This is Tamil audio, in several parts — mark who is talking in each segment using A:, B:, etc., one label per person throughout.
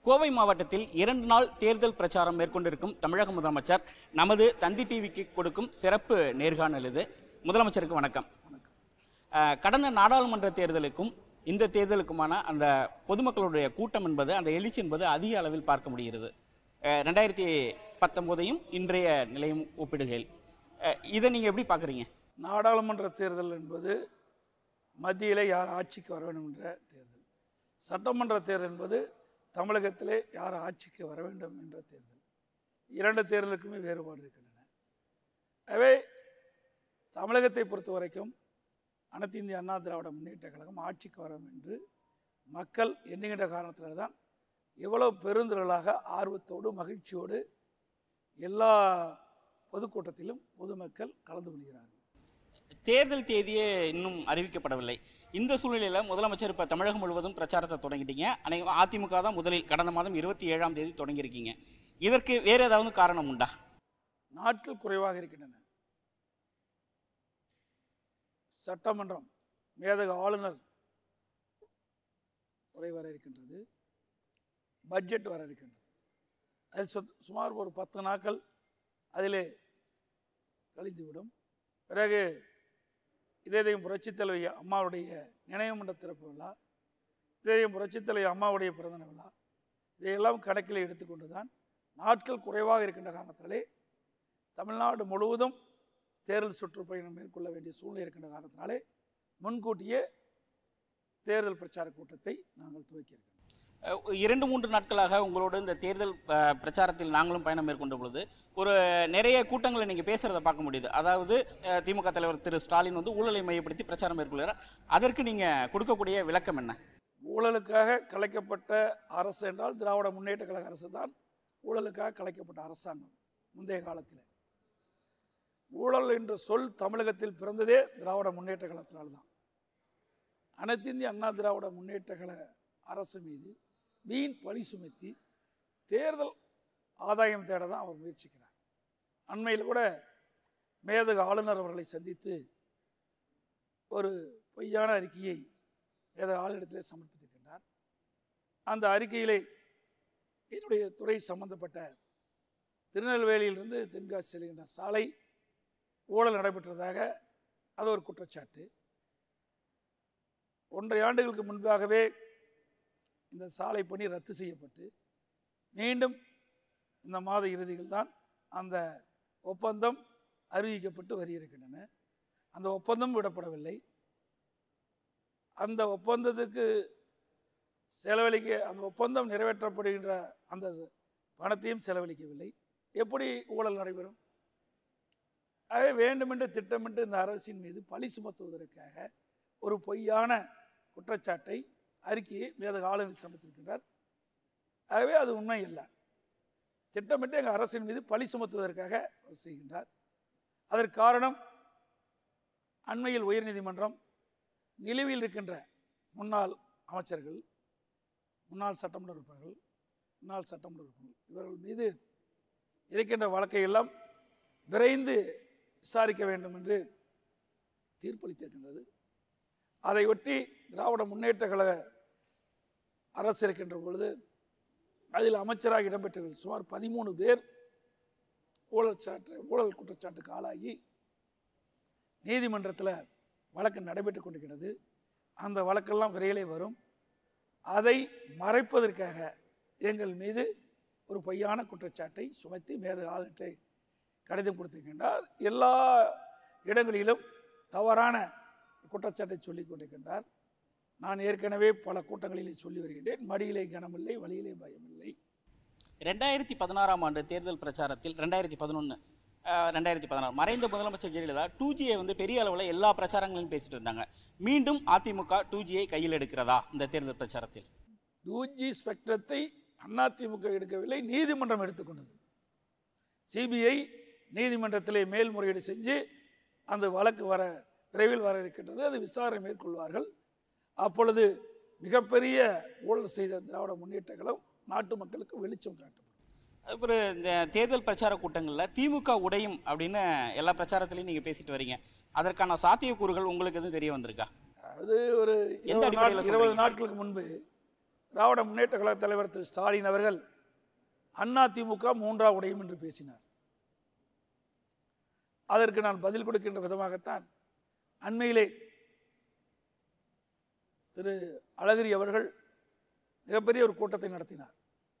A: கோவை மாவட்டத்தில் இரண்டு நாள் தேர்தல் பிரச்சாரம் மேற்கொண்டிருக்கும் தமிழக முதலமைச்சர் நமது தந்தி டிவிக்கு கொடுக்கும் சிறப்பு நேர்காணல் இது முதலமைச்சருக்கு வணக்கம் அஹ், கடந்த நாடாளுமன்ற தேர்தலுக்கும் இந்த தேர்தலுக்குமான அந்த பொதுமக்களுடைய கூட்டம் என்பது அந்த எழுச்சி என்பது அதிக அளவில் பார்க்க முடிகிறது அஹ், ரெண்டாயிரத்தி பத்தொன்பதையும் இன்றைய நிலையும் ஒப்பிடுகையில் அஹ், இதை நீங்க எப்படி பார்க்குறீங்க
B: நாடாளுமன்ற தேர்தல் என்பது மத்தியிலே யார் ஆட்சிக்கு வர வேண்டும் என்ற தேர்தல் சட்டமன்ற தேர்தல் என்பது தமிழகத்திலே யார் ஆட்சிக்கு வர வேண்டும் என்ற தேர்தல் இரண்டு தேர்தலுக்குமே வேறுபாடு இருக்கின்றன எனவே தமிழகத்தை பொறுத்த வரைக்கும் அனைத்து இந்திய அண்ணா திராவிட முன்னேற்ற கழகம் ஆட்சிக்கு வரும் என்று மக்கள் எண்ணுகின்ற காரணத்தினால்தான் தான் எவ்வளவு பெருந்திரளாக ஆர்வத்தோடு மகிழ்ச்சியோடு எல்லா பொதுக்கூட்டத்திலும் பொதுமக்கள் கலந்து கொள்கிறார்கள்
A: தேர்தல் தேதியே இன்னும் அறிவிக்கப்படவில்லை இந்த சூழ்நிலையில முதலமைச்சர் இப்ப தமிழகம் முழுவதும் பிரச்சாரத்தை தொடங்கிட்டீங்க அனைவரும் அதிமுக தான் முதலில் கடந்த மாதம் இருபத்தி ஏழாம் தேதி தொடங்கியிருக்கீங்க இதற்கு வேற ஏதாவது காரணம் உண்டா
B: நாட்கள் குறைவாக இருக்கின்றன சட்டமன்றம் மேதக ஆளுநர் உரை வர இருக்கின்றது பட்ஜெட் வர இருக்கின்றது அது சுத்- சுமார் ஒரு பத்து நாட்கள் அதிலே கழிந்துவிடும் பிறகு இதயம் புரட்சித் தலைவி அம்மாவுடைய நினைவு மன்ற திறப்பு விழா இதயம் புரட்சித் தலைவி அம்மாவுடைய பிறந்தன விழா இதையெல்லாம் கணக்கில் எடுத்துக்கொண்டு தான் நாட்கள் குறைவாக இருக்கின்ற காரணத்தினாலே தமிழ்நாடு முழுவதும் தேர்தல் சுற்றுப்பயணம் மேற்கொள்ள வேண்டிய சூழ்நிலை இருக்கின்ற காரணத்தினாலே முன்கூட்டியே தேர்தல் பிரச்சார கூட்டத்தை நாங்கள் துவக்கியிருக்கிறோம்
A: அஹ், இரண்டு மூன்று நாட்களாக உங்களோட இந்த தேர்தல் அஹ், பிரச்சாரத்தில் நாங்களும் பயணம் மேற்கொண்ட பொழுது ஒரு நிறைய கூட்டங்களை நீங்க பேசுறத பார்க்க முடியுது அதாவது அஹ், திமுக தலைவர் திரு ஸ்டாலின் வந்து ஊழலை மையப்படுத்தி பிரச்சாரம் மேற்கொள்கிறார் அதற்கு நீங்க கொடுக்கக்கூடிய விளக்கம் என்ன
B: ஊழலுக்காக கலைக்கப்பட்ட அரசு என்றால் திராவிட முன்னேற்ற கழக அரசு தான் ஊழலுக்காக கலைக்கப்பட்ட அரசாங்கம் முந்தைய காலத்தில் ஊழல் என்ற சொல் தமிழகத்தில் பிறந்ததே திராவிட முன்னேற்ற கழகத்தினால்தான் அனைத்து இந்திய அண்ணா திராவிட முன்னேற்ற கழக அரசு மீது வீண் பழி சுமத்தி தேர்தல் ஆதாயம் தேட தான் அவர் முயற்சிக்கிறார் அண்மையில் கூட மேதக ஆளுநர் அவர்களை சந்தித்து ஒரு பொய்யான அறிக்கையை வேத ஆளிடத்திலே சமர்ப்பித்திருக்கின்றார் அந்த அறிக்கையிலே என்னுடைய துறை சம்பந்தப்பட்ட திருநெல்வேலியிலிருந்து தென்காசி செல்கின்ற சாலை ஊழல் நடைபெற்றதாக அது ஒரு குற்றச்சாட்டு ஒன்றரை ஆண்டுகளுக்கு முன்பாகவே இந்த சாலை பணி ரத்து செய்யப்பட்டு மீண்டும் இந்த மாத இறுதியில் தான் அந்த ஒப்பந்தம் அறிவிக்கப்பட்டு வருகின்றன அந்த ஒப்பந்தம் விடப்படவில்லை அந்த ஒப்பந்தத்துக்கு செலவழிக்க அந்த ஒப்பந்தம் நிறைவேற்றப்படுகின்ற அந்த பணத்தையும் செலவழிக்கவில்லை எப்படி ஊழல் நடைபெறும் ஆகவே வேண்டுமென்று திட்டமிட்டு இந்த அரசின் மீது பழி சுமத்துவதற்காக ஒரு பொய்யான குற்றச்சாட்டை அறிக்கையை மேதக ஆளுநர் சமர்த்திருக்கின்றார் ஆகவே அது உண்மை இல்லை திட்டமிட்டு எங்கள் அரசின் மீது பழி சுமத்துவதற்காக அவர் செய்கின்றார் அதற்கு காரணம் அண்மையில் உயர்நீதிமன்றம் நிலுவையில் இருக்கின்ற முன்னாள் அமைச்சர்கள் முன்னாள் சட்டமன்ற உறுப்பினர்கள் முன்னாள் சட்டமன்ற உறுப்பினர்கள் இவர்கள் மீது இருக்கின்ற வழக்கை எல்லாம் விரைந்து விசாரிக்க வேண்டும் என்று தீர்ப்பளித்திருக்கின்றது அதை ஒட்டி திராவிட முன்னேற்ற கழக அரசு இருக்கின்ற பொழுது அதில் அமைச்சராக இடம்பெற்றவர்கள் சுமார் பதிமூணு பேர் ஊழல் சாட்டு ஊழல் குற்றச்சாட்டுக்கு ஆளாகி நீதிமன்றத்தில் வழக்கு நடைபெற்று கொண்டிருக்கிறது அந்த வழக்கெல்லாம் விரைவிலே வரும் அதை மறைப்பதற்காக எங்கள் மீது ஒரு பொய்யான குற்றச்சாட்டை சுமத்தி மேத ஆளுநரை கடிதம் கொடுத்திருக்கின்றார் எல்லா இடங்களிலும் தவறான குற்றச்சாட்டை சொல்லிக் கொண்டிருக்கின்றார் நான் ஏற்கனவே பல கூட்டங்களிலே சொல்லி வருகின்றேன் மடியிலே கனமில்லை வழியிலே பயமில்லை
A: ரெண்டாயிரத்தி பதினாறாம் ஆண்டு தேர்தல் பிரச்சாரத்தில் ரெண்டாயிரத்தி பதினொன்று ரெண்டாயிரத்தி பதினாறு மறைந்த முதலமைச்சர் ஜெயலலிதா டூ ஜியை வந்து பெரிய அளவில் எல்லா பிரச்சாரங்களிலும் பேசிட்டு இருந்தாங்க மீண்டும் அதிமுக டூ ஜியை கையில் எடுக்கிறதா இந்த தேர்தல் பிரச்சாரத்தில்
B: டூஜி ஸ்பெக்ட்ரத்தை அதிமுக எடுக்கவில்லை நீதிமன்றம் எடுத்துக்கொண்டது சிபிஐ நீதிமன்றத்திலே மேல்முறையீடு செஞ்சு அந்த வழக்கு வர விரைவில் வர இருக்கின்றது அது விசாரணை மேற்கொள்வார்கள் அப்பொழுது மிகப்பெரிய ஊழல் செய்த திராவிட முன்னேற்ற கழகம் நாட்டு மக்களுக்கு வெளிச்சம் காட்டப்படும்
A: அப்புறம் இந்த தேர்தல் பிரச்சார கூட்டங்களில் திமுக உடையும் அப்படின்னு எல்லா பிரச்சாரத்திலையும் நீங்கள் பேசிட்டு வரீங்க அதற்கான சாத்தியக்கூறுகள் உங்களுக்கு எதுவும் தெரிய வந்திருக்கா
B: அது ஒரு
A: எந்த
B: இருபது
A: அடிப்படையில
B: நாட்- இருபது
A: சொல்றீங்க?
B: நாட்களுக்கு முன்பு திராவிட முன்னேற்ற கழக தலைவர் திரு ஸ்டாலின் அவர்கள் அதிமுக மூன்றா உடையும் என்று பேசினார் அதற்கு நான் பதில் கொடுக்கின்ற விதமாகத்தான் அண்மையிலே திரு அழகிரி அவர்கள் மிகப்பெரிய ஒரு கூட்டத்தை நடத்தினார்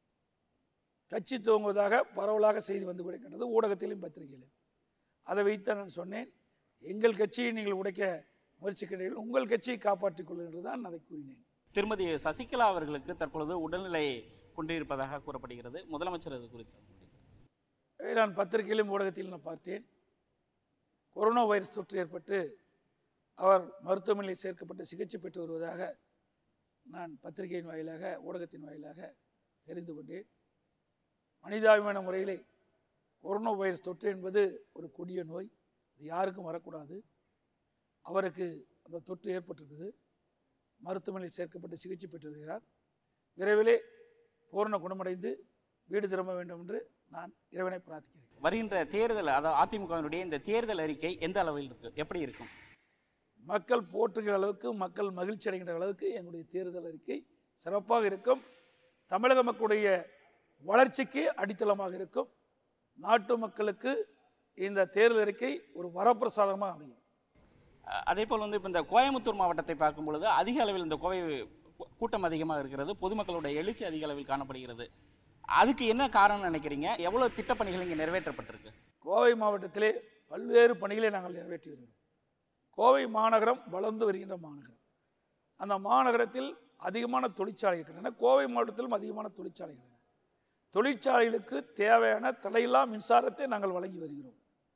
B: கட்சி துவங்குவதாக பரவலாக செய்தி வந்து கொண்டிருக்கின்றது ஊடகத்திலும் பத்திரிகையிலும் அதை வைத்து நான் சொன்னேன் எங்கள் கட்சியை நீங்கள் உடைக்க முயற்சிக்கிறீர்கள் உங்கள் கட்சியை காப்பாற்றிக் கொள்ளுங்கள் என்று தான் அதை கூறினேன்
A: திருமதி சசிகலா அவர்களுக்கு தற்பொழுது உடல்நிலை கொண்டிருப்பதாக கூறப்படுகிறது முதலமைச்சர் அது குறித்து
B: இதை நான் பத்திரிகையிலும் ஊடகத்தில் நான் பார்த்தேன் கொரோனா வைரஸ் தொற்று ஏற்பட்டு அவர் மருத்துவமனையில் சேர்க்கப்பட்டு சிகிச்சை பெற்று வருவதாக நான் பத்திரிகையின் வாயிலாக ஊடகத்தின் வாயிலாக தெரிந்து கொண்டேன் மனிதாபிமான முறையிலே கொரோனா வைரஸ் தொற்று என்பது ஒரு கொடிய நோய் இது யாருக்கும் வரக்கூடாது அவருக்கு அந்த தொற்று ஏற்பட்டிருக்குது மருத்துவமனையில் சேர்க்கப்பட்டு சிகிச்சை பெற்று வருகிறார் விரைவிலே பூரண குணமடைந்து வீடு திரும்ப வேண்டும் என்று நான் இறைவனை பிரார்த்திக்கிறேன்
A: வருகின்ற தேர்தல் அதாவது அதிமுகவினுடைய இந்த தேர்தல் அறிக்கை எந்த அளவில் இருக்கு எப்படி இருக்கும்
B: மக்கள் போற்றுகிற அளவுக்கு மக்கள் மகிழ்ச்சி அடைகின்ற அளவுக்கு எங்களுடைய தேர்தல் அறிக்கை சிறப்பாக இருக்கும் தமிழக மக்களுடைய வளர்ச்சிக்கு அடித்தளமாக இருக்கும் நாட்டு மக்களுக்கு இந்த தேர்தல் அறிக்கை ஒரு வரப்பிரசாதமாக அமையும்
A: அஹ் அதே போல் வந்து இப்போ இந்த கோயம்புத்தூர் மாவட்டத்தை பார்க்கும் பொழுது அதிக அளவில் இந்த கோவை கூ- கூட்டம் அதிகமாக இருக்கிறது பொதுமக்களுடைய எழுச்சி அதிக அளவில் காணப்படுகிறது அதுக்கு என்ன காரணம் நினைக்கிறீங்க எவ்வளவு திட்டப்பணிகள் இங்கே நிறைவேற்றப்பட்டிருக்கு
B: கோவை மாவட்டத்திலே பல்வேறு பணிகளை நாங்கள் நிறைவேற்றி வருகிறோம் கோவை மாநகரம் வளர்ந்து வருகின்ற மாநகரம் அந்த மாநகரத்தில் அதிகமான தொழிற்சாலை இருக்கின்றன கோவை மாவட்டத்திலும் அதிகமான தொழிற்சாலை இருக்கின்றன தொழிற்சாலைகளுக்கு தேவையான தடையில்லா மின்சாரத்தை நாங்கள் வழங்கி வருகிறோம்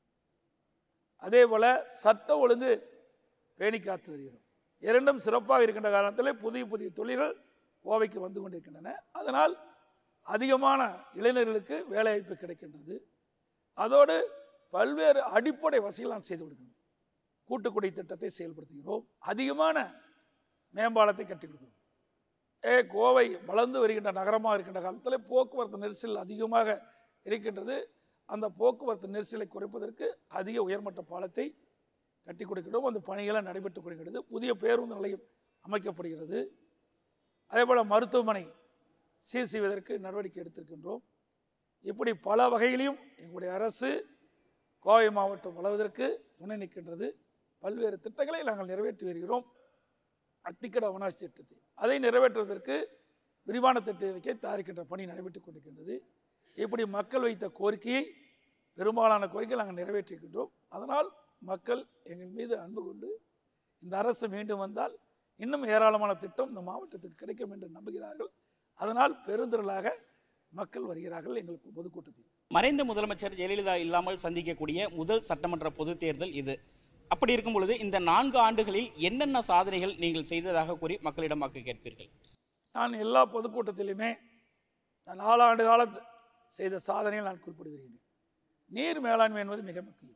B: அதே போல சட்ட ஒழுங்கு பேணி காத்து வருகிறோம் இரண்டும் சிறப்பாக இருக்கின்ற காரணத்தில் புதிய புதிய தொழில்கள் கோவைக்கு வந்து கொண்டிருக்கின்றன அதனால் அதிகமான இளைஞர்களுக்கு வேலைவாய்ப்பு கிடைக்கின்றது அதோடு பல்வேறு அடிப்படை வசதிகள் நான் செய்து கொடுக்கணும் கூட்டுக்குடி திட்டத்தை செயல்படுத்துகிறோம் அதிகமான மேம்பாலத்தை கட்டி கொடுக்கிறோம் ஏ கோவை வளர்ந்து வருகின்ற நகரமாக இருக்கின்ற காலத்தில் போக்குவரத்து நெரிசல் அதிகமாக இருக்கின்றது அந்த போக்குவரத்து நெரிசலை குறைப்பதற்கு அதிக உயர்மட்ட பாலத்தை கட்டி கொடுக்கிறோம் அந்த பணிகளை நடைபெற்று கொடுக்கிறது புதிய பேருந்து நிலையம் அமைக்கப்படுகிறது அதேபோல் மருத்துவமனை சீர் செய்வதற்கு நடவடிக்கை எடுத்திருக்கின்றோம் இப்படி பல வகையிலையும் எங்களுடைய அரசு கோவை மாவட்டம் வளர்வதற்கு துணை நிற்கின்றது பல்வேறு திட்டங்களை நாங்கள் நிறைவேற்றி வருகிறோம் அத்திக்கட அவனாசி திட்டத்தை அதை நிறைவேற்றுவதற்கு விரிவான திட்ட அறிக்கை தயாரிக்கின்ற பணி நடைபெற்றுக் கொண்டிருக்கின்றது இப்படி மக்கள் வைத்த கோரிக்கையை பெரும்பாலான கோரிக்கை நாங்கள் நிறைவேற்றிருக்கின்றோம் அதனால் மக்கள் எங்கள் மீது அன்பு கொண்டு இந்த அரசு மீண்டும் வந்தால் இன்னும் ஏராளமான திட்டம் இந்த மாவட்டத்துக்கு கிடைக்கும் என்று நம்புகிறார்கள் அதனால் பெருந்திரளாக மக்கள் வருகிறார்கள் எங்களுக்கு பொதுக்கூட்டத்தில்
A: மறைந்த முதலமைச்சர் ஜெயலலிதா இல்லாமல் சந்திக்கக்கூடிய முதல் சட்டமன்ற பொதுத் தேர்தல் இது அப்படி இருக்கும் பொழுது இந்த நான்கு ஆண்டுகளில் என்னென்ன சாதனைகள் நீங்கள் செய்ததாக கூறி மக்களிடம் வாக்கு கேட்பீர்கள்
B: நான் எல்லா பொதுக்கூட்டத்திலுமே நான் நாலாண்டு கால செய்த சாதனைகள் நான் குறிப்பிடுகிறேன் நீர் மேலாண்மை என்பது மிக முக்கியம்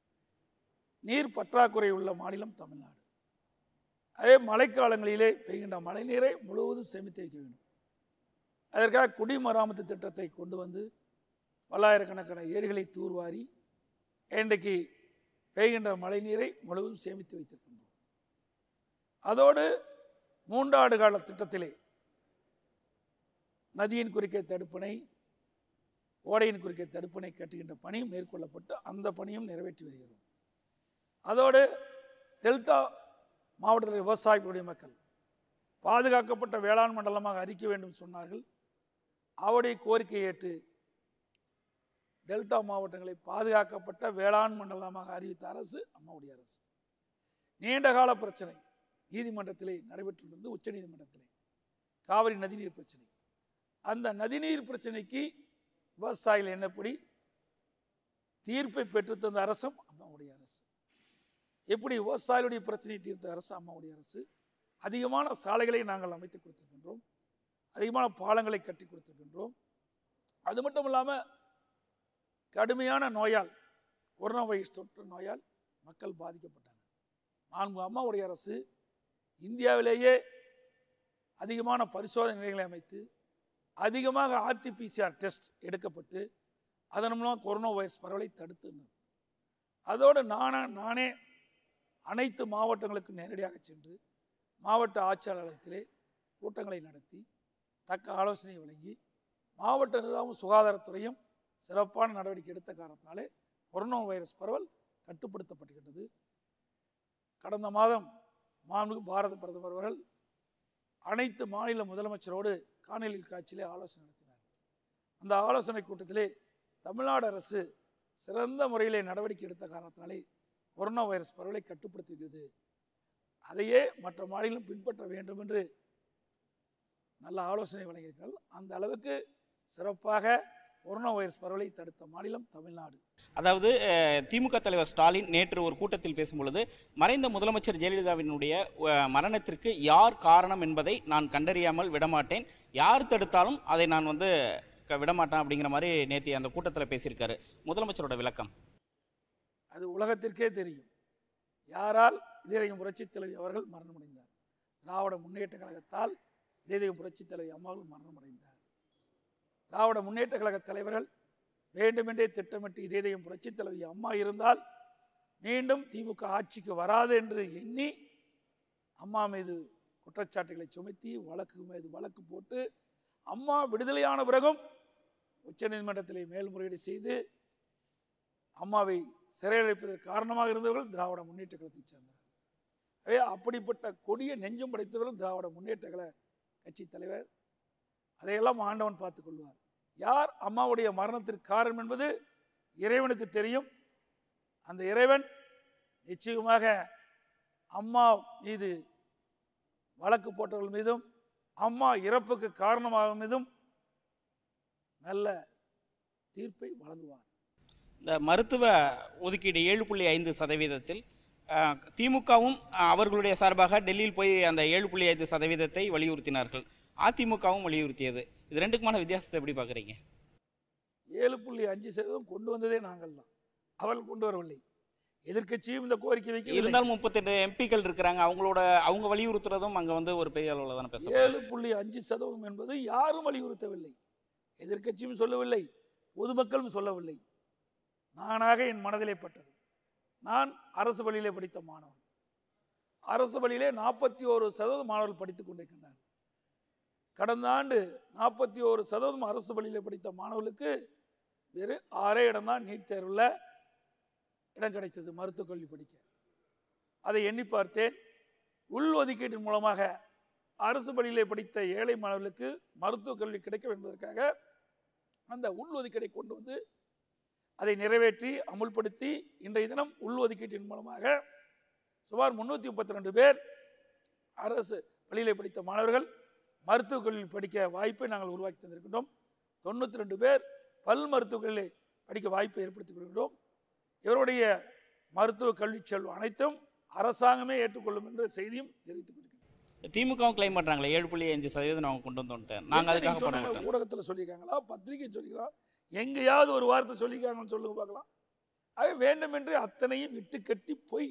B: நீர் பற்றாக்குறை உள்ள மாநிலம் தமிழ்நாடு அதே மழைக்காலங்களிலே பெய்கின்ற மழைநீரை முழுவதும் சேமித்து வைக்க வேண்டும் அதற்காக குடிமராமத்து திட்டத்தை கொண்டு வந்து பல்லாயிரக்கணக்கான ஏரிகளை தூர்வாரி இன்றைக்கு பெய்கின்ற மழைநீரை முழுவதும் சேமித்து வைத்திருக்கின்றோம் அதோடு மூன்றாண்டு கால திட்டத்திலே நதியின் குறுக்கே தடுப்பணை ஓடையின் குறுக்கே தடுப்பணை கட்டுகின்ற பணி மேற்கொள்ளப்பட்டு அந்த பணியும் நிறைவேற்றி வருகிறோம் அதோடு டெல்டா மாவட்டத்தில் விவசாயிகளுடைய மக்கள் பாதுகாக்கப்பட்ட வேளாண் மண்டலமாக அறிக்க வேண்டும் சொன்னார்கள் அவருடைய கோரிக்கையை ஏற்று டெல்டா மாவட்டங்களை பாதுகாக்கப்பட்ட வேளாண் மண்டலமாக அறிவித்த அரசு அம்மாவுடைய அரசு நீண்டகால பிரச்சனை நீதிமன்றத்திலே நடைபெற்றிருந்தது உச்சநீதிமன்றத்திலே காவிரி நதிநீர் பிரச்சனை அந்த நதிநீர் பிரச்சனைக்கு விவசாயிகள் என்னப்படி தீர்ப்பை பெற்றுத்தந்த அரசும் அம்மாவுடைய அரசு எப்படி விவசாயிகளுடைய பிரச்சனையை தீர்த்த அரசு அம்மாவுடைய அரசு அதிகமான சாலைகளை நாங்கள் அமைத்து கொடுத்திருக்கின்றோம் அதிகமான பாலங்களை கட்டி கொடுத்திருக்கின்றோம் அது மட்டும் இல்லாமல் கடுமையான நோயால் கொரோனா வைரஸ் தொற்று நோயால் மக்கள் பாதிக்கப்பட்டாங்க நான்கு அம்மாவுடைய அரசு இந்தியாவிலேயே அதிகமான பரிசோதனை நிலையங்களை அமைத்து அதிகமாக ஆர்டிபிசிஆர் டெஸ்ட் எடுக்கப்பட்டு அதன் மூலம் கொரோனா வைரஸ் பரவலை தடுத்து அதோடு நானே நானே அனைத்து மாவட்டங்களுக்கு நேரடியாக சென்று மாவட்ட ஆட்சியாளர்களத்திலே கூட்டங்களை நடத்தி தக்க ஆலோசனை வழங்கி மாவட்ட நிர்வாகம் சுகாதாரத்துறையும் சிறப்பான நடவடிக்கை எடுத்த காரணத்தினாலே கொரோனா வைரஸ் பரவல் கட்டுப்படுத்தப்பட்டுகின்றது கடந்த மாதம் மாண்புமிகு பாரத பிரதமர் அவர்கள் அனைத்து மாநில முதலமைச்சரோடு காணொலி காட்சியிலே ஆலோசனை நடத்தினார் அந்த ஆலோசனை கூட்டத்திலே தமிழ்நாடு அரசு சிறந்த முறையிலே நடவடிக்கை எடுத்த காரணத்தினாலே கொரோனா வைரஸ் பரவலை கட்டுப்படுத்துகிறது அதையே மற்ற மாநிலம் பின்பற்ற வேண்டும் என்று நல்ல ஆலோசனை வழங்கியிருக்கிறார்கள் அந்த அளவுக்கு சிறப்பாக கொரோனா வைரஸ் பரவலை தடுத்த மாநிலம் தமிழ்நாடு
A: அதாவது அஹ், திமுக தலைவர் ஸ்டாலின் நேற்று ஒரு கூட்டத்தில் பேசும்பொழுது மறைந்த முதலமைச்சர் ஜெயலலிதாவினுடைய அஹ், மரணத்திற்கு யார் காரணம் என்பதை நான் கண்டறியாமல் விடமாட்டேன் யார் தடுத்தாலும் அதை நான் வந்து க- விடமாட்டேன் அப்படிங்கிற மாதிரி நேற்று அந்த கூட்டத்தில் பேசியிருக்காரு முதலமைச்சரோட விளக்கம்
B: அது உலகத்திற்கே தெரியும் யாரால் இதயம் புரட்சித் தலைவி அவர்கள் மரணமடைந்தார் திராவிட முன்னேற்ற கழகத்தால் இதயம் புரட்சித் தலைவி அம்மாவும் மரணமடைந்தார் திராவிட முன்னேற்ற கழக தலைவர்கள் வேண்டுமென்றே திட்டமிட்டு இதயம் புரட்சித் தலைவி அம்மா இருந்தால் மீண்டும் திமுக ஆட்சிக்கு வராது என்று எண்ணி அம்மா மீது குற்றச்சாட்டுகளை சுமத்தி வழக்கு மீது வழக்கு போட்டு அம்மா விடுதலையான பிறகும் உச்சநீதிமன்றத்திலே மேல்முறையீடு செய்து அம்மாவை சிறையடைப்பதற்கு காரணமாக இருந்தவர்கள் திராவிட முன்னேற்ற கழகத்தைச் சேர்ந்தவர்கள் எனவே அப்படிப்பட்ட கொடிய நெஞ்சம் படைத்தவர்கள் திராவிட முன்னேற்ற கழக கட்சி தலைவர் அதையெல்லாம் ஆண்டவன் பார்த்துக் கொள்வார் யார் அம்மாவுடைய மரணத்திற்கு காரணம் என்பது இறைவனுக்கு தெரியும் அந்த இறைவன் நிச்சயமாக அம்மா மீது வழக்கு போட்டவர்கள் மீதும் அம்மா இறப்புக்கு காரணமாக மீதும் நல்ல தீர்ப்பை வழங்குவார்
A: இந்த மருத்துவ ஒதுக்கீடு ஏழு புள்ளி ஐந்து சதவீதத்தில் அஹ், திமுகவும் அஹ், அவர்களுடைய சார்பாக டெல்லியில் போய் அந்த ஏழு புள்ளி ஐந்து சதவீதத்தை வலியுறுத்தினார்கள் அதிமுகவும் வலியுறுத்தியது இது ரெண்டுக்குமான வித்தியாசத்தை எப்படி பார்க்குறீங்க
B: ஏழு புள்ளி அஞ்சு சதவீதம் கொண்டு வந்ததே நாங்கள் தான் அவர்கள் கொண்டு வரவில்லை எதிர்க்கட்சியும் இந்த கோரிக்கை வைக்கவில்லை
A: இருந்தாலும் முப்பத்தெட்டு எம்பிக்கள் இருக்கிறாங்க அவங்களோட அவங்க வலியுறுத்துறதும் அங்கே வந்து ஒரு பெரிய அளவில் தானே பேச
B: ஏழு புள்ளி அஞ்சு சதவீதம் என்பது யாரும் வலியுறுத்தவில்லை எதிர்க்கட்சியும் சொல்லவில்லை பொதுமக்களும் சொல்லவில்லை நானாக என் மனதிலே பட்டது நான் அரசு பள்ளியிலே படித்த மாணவன் அரசு பள்ளியிலே நாற்பத்தி ஓரு சதவீதம் மாணவர்கள் படித்துக் கொண்டிருக்கின்றனர் கடந்த ஆண்டு நாற்பத்தி ஓரு சதவீதம் அரசு பள்ளியிலே படித்த மாணவர்களுக்கு வெறும் ஆறே இடம்தான் நீட் தேர்வில் இடம் கிடைத்தது மருத்துவக் கல்வி படிக்க அதை எண்ணி பார்த்தேன் உள் ஒதுக்கீட்டின் மூலமாக அரசு பள்ளியிலே படித்த ஏழை மாணவர்களுக்கு மருத்துவக் கல்வி கிடைக்கும் என்பதற்காக அந்த உள் ஒதுக்கீடை கொண்டு வந்து அதை நிறைவேற்றி அமுல்படுத்தி இன்றைய தினம் உள் ஒதுக்கீட்டின் மூலமாக சுமார் முன்னூற்றி முப்பத்தி ரெண்டு பேர் அரசு பள்ளியிலே படித்த மாணவர்கள் மருத்துவக் கல்வி படிக்க வாய்ப்பை நாங்கள் உருவாக்கி தந்திருக்கின்றோம் தொண்ணூற்றி ரெண்டு பேர் பல் மருத்துவக் கல்வி படிக்க வாய்ப்பை ஏற்படுத்தி கொடுக்கின்றோம் இவருடைய மருத்துவ கல்வி செல்வம் அனைத்தும் அரசாங்கமே ஏற்றுக்கொள்ளும் என்ற செய்தியும் தெரிவித்துக் கொள்கிறேன்
A: திமுகவும் கிளைம் பண்ணுறாங்களே ஏழு புள்ளி அஞ்சு சதவீதம் நாங்கள் கொண்டு வந்தோன்ட்டு நாங்கள் அதுக்காக பண்ண மாட்டோம்
B: ஊடகத்தில் சொல்லியிருக்காங்களா பத்திரிகை சொல்லிக்கலாம் எங்கேயாவது ஒரு வார்த்தை சொல்லியிருக்காங்கன்னு சொல்லுங்க பார்க்கலாம் ஆக வேண்டுமென்றே அத்தனையும் இட்டு கட்டி பொய்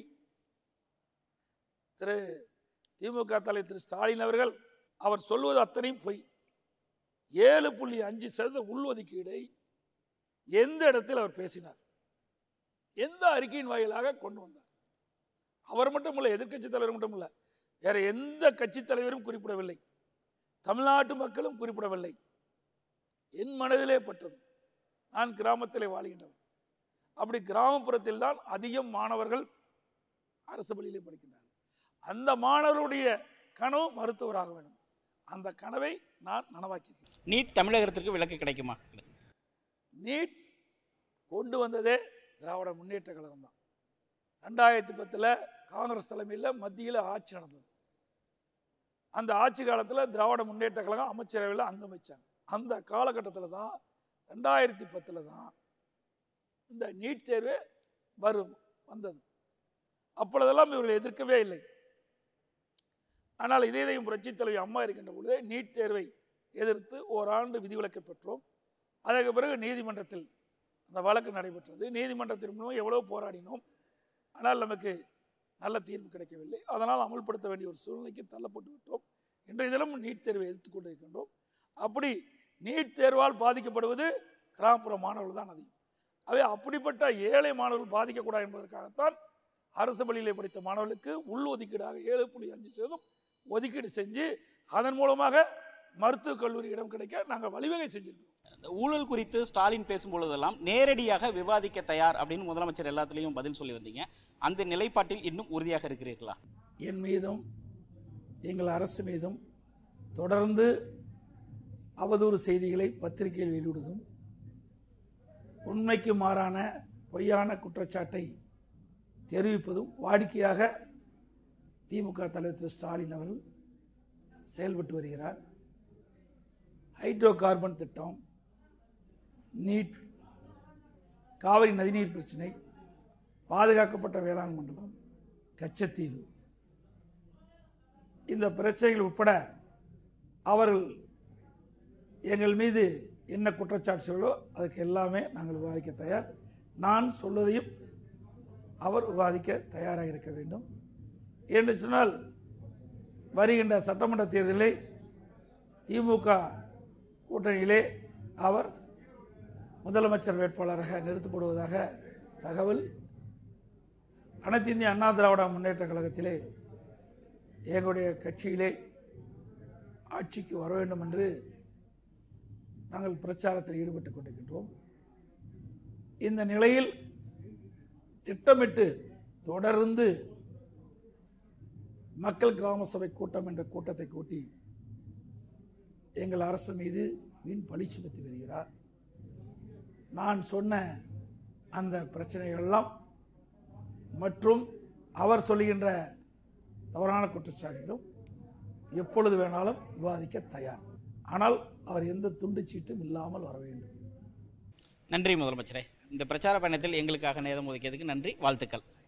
B: திரு திமுக தலைவர் திரு ஸ்டாலின் அவர்கள் அவர் சொல்வது அத்தனையும் பொய் ஏழு புள்ளி அஞ்சு சதவீத உள்ஒதுக்கீடை எந்த இடத்தில் அவர் பேசினார் எந்த அறிக்கையின் வாயிலாக கொண்டு வந்தார் அவர் மட்டும் இல்லை எதிர்க்கட்சி தலைவர் மட்டும் இல்லை வேற எந்த கட்சி தலைவரும் குறிப்பிடவில்லை தமிழ்நாட்டு மக்களும் குறிப்பிடவில்லை என் மனதிலே பட்டது நான் கிராமத்திலே வாழ்கின்றவர் அப்படி கிராமப்புறத்தில் தான் அதிகம் மாணவர்கள் அரசு பள்ளியிலே படிக்கின்றார்கள் அந்த மாணவருடைய கனவு மருத்துவராக வேண்டும் அந்த கனவை நான் நனவாக்கியிருக்கிறேன்
A: நீட் தமிழகத்திற்கு விலக்கு கிடைக்குமா
B: நீட் கொண்டு வந்ததே திராவிட முன்னேற்ற கழகம் தான் ரெண்டாயிரத்தி பத்தில் காங்கிரஸ் தலைமையில் மத்தியில் ஆட்சி நடந்தது அந்த ஆட்சி காலத்தில் திராவிட முன்னேற்ற கழகம் அமைச்சரவையில் அங்கம் வச்சாங்க அந்த காலகட்டத்தில் தான் ரெண்டாயிரத்தி பத்தில் தான் இந்த நீட் தேர்வு வரும் வந்தது அப்பொழுதெல்லாம் இவர்கள் எதிர்க்கவே இல்லை ஆனால் இதே இதையும் புரட்சித் தலைவி அம்மா இருக்கின்ற பொழுதே நீட் தேர்வை எதிர்த்து ஓராண்டு விதிவிலக்கு பெற்றோம் அதற்கு பிறகு நீதிமன்றத்தில் அந்த வழக்கு நடைபெற்றது நீதிமன்றத்தின் மூலம் எவ்வளவு போராடினோம் ஆனால் நமக்கு நல்ல தீர்ப்பு கிடைக்கவில்லை அதனால் அமல்படுத்த வேண்டிய ஒரு சூழ்நிலைக்கு தள்ளப்பட்டு விட்டோம் இன்றைய தினம் நீட் தேர்வை எதிர்த்து கொண்டிருக்கின்றோம் அப்படி நீட் தேர்வால் பாதிக்கப்படுவது கிராமப்புற மாணவர்கள் தான் அதிகம் அவை அப்படிப்பட்ட ஏழை மாணவர்கள் பாதிக்கக்கூடாது என்பதற்காகத்தான் அரசு பள்ளியிலே படித்த மாணவர்களுக்கு உள் ஒதுக்கீடாக ஏழு புள்ளி அஞ்சு சதவீதம் ஒதுக்கீடு செஞ்சு அதன் மூலமாக மருத்துவக் கல்லூரி இடம் கிடைக்க நாங்கள் வழிவகை செஞ்சிருக்கிறோம்
A: இந்த ஊழல் குறித்து ஸ்டாலின் பேசும்பொழுதெல்லாம் நேரடியாக விவாதிக்க தயார் அப்படின்னு முதலமைச்சர் எல்லாத்துலேயும் பதில் சொல்லி வந்தீங்க அந்த நிலைப்பாட்டில் இன்னும் உறுதியாக இருக்கிறீர்களா
B: என் மீதும் எங்கள் அரசு மீதும் தொடர்ந்து அவதூறு செய்திகளை பத்திரிகையில் வெளியிடுவதும் உண்மைக்கு மாறான பொய்யான குற்றச்சாட்டை தெரிவிப்பதும் வாடிக்கையாக திமுக தலைவர் திரு ஸ்டாலின் அவர்கள் செயல்பட்டு வருகிறார் ஹைட்ரோ கார்பன் திட்டம் நீட் காவிரி நதிநீர் பிரச்சினை பாதுகாக்கப்பட்ட வேளாண் மண்டலம் கச்சத்தீவு இந்த பிரச்சனைகள் உட்பட அவர்கள் எங்கள் மீது என்ன குற்றச்சாட்டு சொல்லோ அதுக்கு எல்லாமே நாங்கள் விவாதிக்க தயார் நான் சொல்வதையும் அவர் விவாதிக்க தயாராக இருக்க வேண்டும் என்று சொன்னால் வருகின்ற சட்டமன்ற தேர்தலில் திமுக கூட்டணியிலே அவர் முதலமைச்சர் வேட்பாளராக நிறுத்தப்படுவதாக தகவல் அனைத்து இந்திய அண்ணா திராவிட முன்னேற்ற கழகத்திலே எங்களுடைய கட்சியிலே ஆட்சிக்கு வர வேண்டும் என்று நாங்கள் பிரச்சாரத்தில் ஈடுபட்டுக் கொண்டிருக்கின்றோம் இந்த நிலையில் திட்டமிட்டு தொடர்ந்து மக்கள் கிராம சபை கூட்டம் என்ற கூட்டத்தை கூட்டி எங்கள் அரசு மீது வீண் பழி சுமத்தி வருகிறார் நான் சொன்ன அந்த பிரச்சனைகள் எல்லாம் மற்றும் அவர் சொல்லுகின்ற தவறான குற்றச்சாட்டிலும் எப்பொழுது வேணாலும் விவாதிக்க தயார் ஆனால் அவர் எந்த துண்டு சீட்டும் இல்லாமல் வர வேண்டும்
A: நன்றி முதலமைச்சரே இந்த பிரச்சார பயணத்தில் எங்களுக்காக நேரம் ஒதுக்கியதுக்கு நன்றி வாழ்த்துக்கள்